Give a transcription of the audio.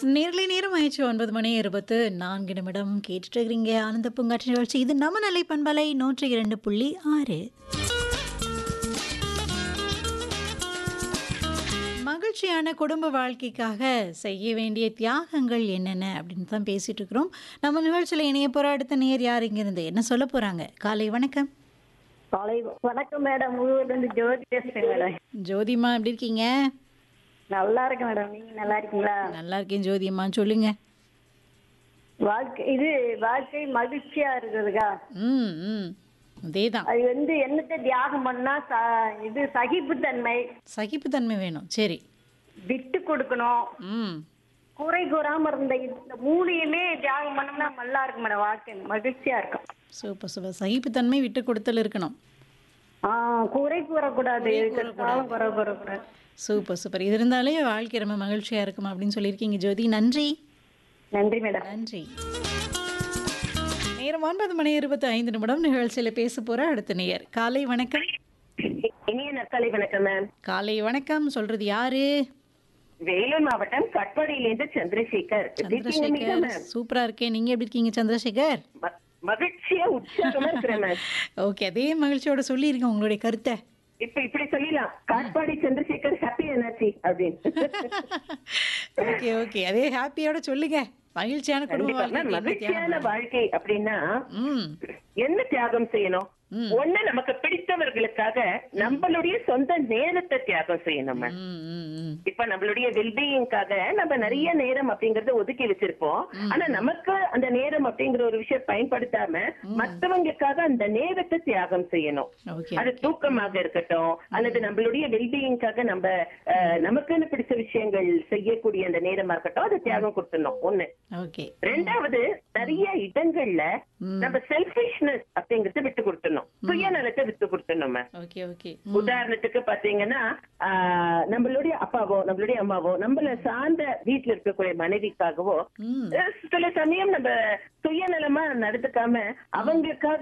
நேர்லை நேரம் ஆயிடுச்சு ஒன்பது மணி இருபத்து நான்கு நிமிடம் கேட்டுட்டு இருக்கிறீங்க ஆனந்த பூங்காற்று நிகழ்ச்சி இது நம்ம நிலை பண்பலை நூற்றி இரண்டு புள்ளி ஆறு மகிழ்ச்சியான குடும்ப வாழ்க்கைக்காக செய்ய வேண்டிய தியாகங்கள் என்னென்ன அப்படின்னு தான் பேசிட்டு இருக்கிறோம் நம்ம நிகழ்ச்சியில் இணைய போகிற அடுத்த நேர் யார் இங்கிருந்து என்ன சொல்ல போகிறாங்க காலை வணக்கம் காலை வணக்கம் மேடம் ஊர்ல இருந்து ஜோதி பேசுறேன் மேடம் ஜோதிமா எப்படி இருக்கீங்க நல்லா இருக்கேன் மேடம் நீங்க நல்லா இருக்கீங்களா நல்லா இருக்கேன் ஜோதியம்மா சொல்லுங்க வாழ்க்கை இது வாழ்க்கை மகிழ்ச்சியா இருக்குதுக்கா ம் ம் அதே தான் அது வந்து என்னத்தை தியாகம் பண்ணா ச- இது சகிப்புத்தன்மை சகிப்புத்தன்மை வேணும் சரி விட்டு கொடுக்கணும் ம் குறை கூறாம இருந்த இந்த மூணையுமே தியாகம் பண்ணோம்னா நல்லா இருக்கும் மேடம் வாழ்க்கை மகிழ்ச்சியா இருக்கும் சூப்பர் சூப்பர் சகிப்புத்தன்மை விட்டு கொடுத்தல் இருக்கணும் ஆஹ் குறை கூறக்கூடாது காலம் குறை கூறக்கூடாது சூப்பர் சூப்பர் இது இருந்தாலே வாழ்க்கை ரொம்ப மகிழ்ச்சியாக இருக்கும் அப்படின்னு சொல்லியிருக்கீங்க ஜோதி நன்றி நன்றி மேடம் நன்றி நேரம் ஒன்பது மணி இருபத்தி ஐந்து நிமிடம் நிகழ்ச்சியில் பேச போகிற அடுத்த நேயர் காலை வணக்கம் இனிய நற்காலை வணக்கம் மேம் காலை வணக்கம் சொல்றது யாரு வேலூர் மாவட்டம் கட்பாடியிலிருந்து சந்திரசேகர் எப்படி இருக்கீங்க மீனா சந்திரசேகர் மேம் சூப்பரா இருக்கேன் நீங்க எப்படி இருக்கீங்க சந்திரசேகர் ம- மகிழ்ச்சியா உற்சாகமா இருக்கிறேன் மேம் ஓகே அதே மகிழ்ச்சியோட சொல்லியிருக்கேன் உங்களுடைய கருத்தை இப்ப இப்படி சொல்லிடலாம் காட்பாடி சந்திரசேகர் ஹாப்பி எனர்ஜி அப்படின்னு ஓகே ஓகே அதே ஹாப்பியோட சொல்லுங்க மகிழ்ச்சியான குடும்ப கண்டிப்பா மேம் வாழ்க்கை என்ன மகிழ்ச்சியான தியாகம் வாழ்க்கை அப்படின்னா ம் என்ன தியாகம் செய்யணும் ம். ஒண்ணு நமக்கு பிடித்தவர்களுக்காக நம்மளுடைய சொந்த நேரத்தை தியாகம் செய்யணும் மேம் ம், ம், ம். இப்ப நம்மளுடைய வெல்பீயிங்காக நம்ம நிறைய நேரம் அப்படிங்கறத ஒதுக்கி வச்சிருப்போம் ஆனா நமக்கு அந்த நேரம் அப்படிங்கிற ஒரு விஷயம் பயன்படுத்தாம மத்தவங்களுக்காக அந்த நேரத்தை தியாகம் செய்யணும் ஓகே அது தூக்கமாக இருக்கட்டும் அல்லது நம்மளுடைய வெல்பீயிங்காக நம்ம அஹ், நமக்குன்னு பிடிச்ச விஷயங்கள் செய்யக்கூடிய அந்த நேரமா இருக்கட்டும் அதை தியாகம் கொடுத்துடணும் ஒண்ணு ஓகே ரெண்டாவது நிறைய இடங்கள்ல ம். நம்ம செல்ஃபிஷ்னஸ் அப்படிங்கறத விட்டு கொடுத்துடணும் சுயநலத்தை விட்டு கொடுத்துடணும் மேம் ஓகே ஓகே உதாரணத்துக்கு பாத்தீங்கன்னா ஆஹ், நம்மளுடைய அப்பாவோ நம்மளுடைய அம்மாவோ நம்மள சார்ந்த வீட்டுல இருக்கக்கூடிய மனைவிக்காகவோ ம் அஹ், சில சமயம் நம்ம சுயநலமா நடந்துக்காம அவங்களுக்காக